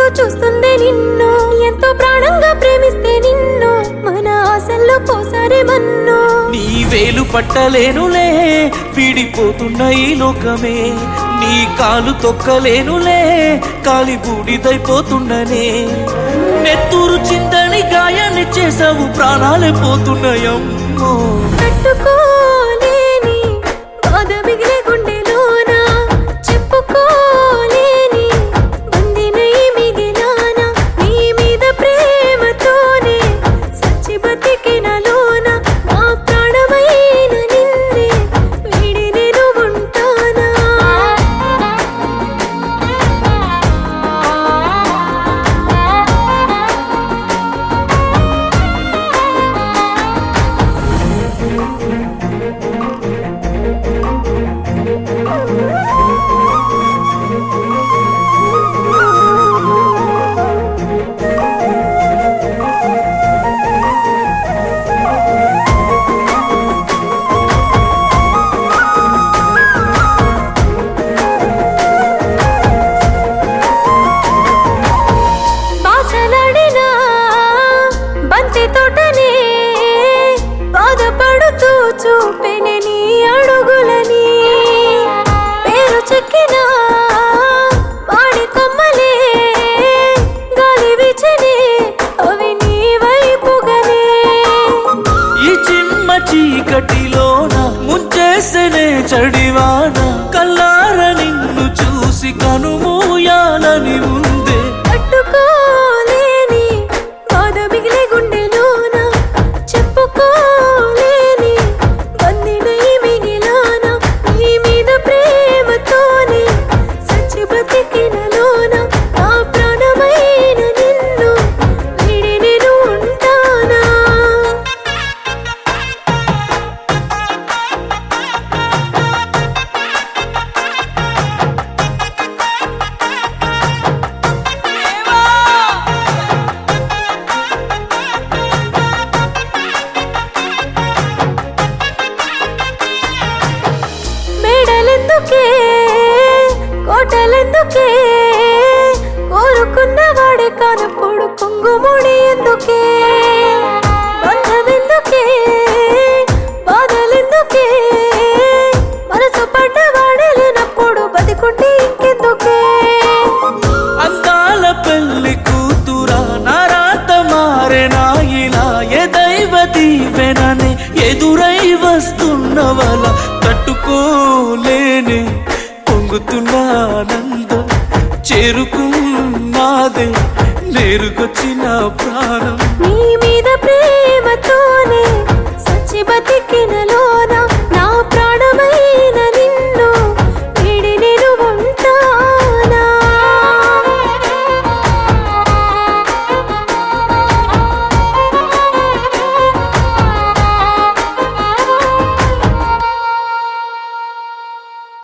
చుట్టూ చూస్తుందే నిన్ను ఎంతో ప్రాణంగా ప్రేమిస్తే నిన్ను మన ఆశల్లో పోసారే మన్ను నీ వేలు పట్టలేనులే విడిపోతున్న ఈ లోకమే నీ కాలు తొక్కలేనులే కాలి బూడిదైపోతున్ననే నెత్తూరు చిందని గాయాన్ని చేసావు ప్రాణాలే పోతున్నాయమ్మో తట్టుకోలేని బాధ మిగిలే గుండెలోన చెప్పుకోలేని బందినై మిగిలాన నీ మీద ప్రేమతోనే సచ్చి బతికినలోన నా ప్రాణమైన నిన్నే వీడి నేను ఉంటానా బాసలాడిన బంతి తోటనే బాధపడుతూ చూపెనే నీ అడుగులని పేరు చెక్కిన వాడి కొమ్మలే గాలి విచనే అవి నీ వైపుగనే ఈ చిమ్మ చీకటిలోన ముంచేసనే చడివాన కల్లార నిన్ను చూసి కనుమూయాలని ఉందే తట్టుకోలేని బాధ మిగిలే గుండెలోన చెప్పుకోలేని బందినై మిగిలాన నీ మీద ప్రేమతోనే సచ్చి బతికినలోన నా ప్రాణమైన నిన్ను వీడి నేను ఉంటానా మేడలెందుకే కోటలెందుకే కోరుకున్న వాడే కానప్పుడు కుంగుముడి ఎందుకే బంధమెందుకే బాధలెందుకే మనసు పడ్డవాడే లేనప్పుడు బతికుంటే ఇంకెందుకే అందాల పెళ్లి కూతురా నారాత మారెనా ఇలా ఏ దైవ దీవెననే ఎదురై వస్తున్నవల తట్టుకోలేనే పొంగుతున్న ఆనందం చేరుకున్నాదే నేరుకొచ్చిన ప్రాణం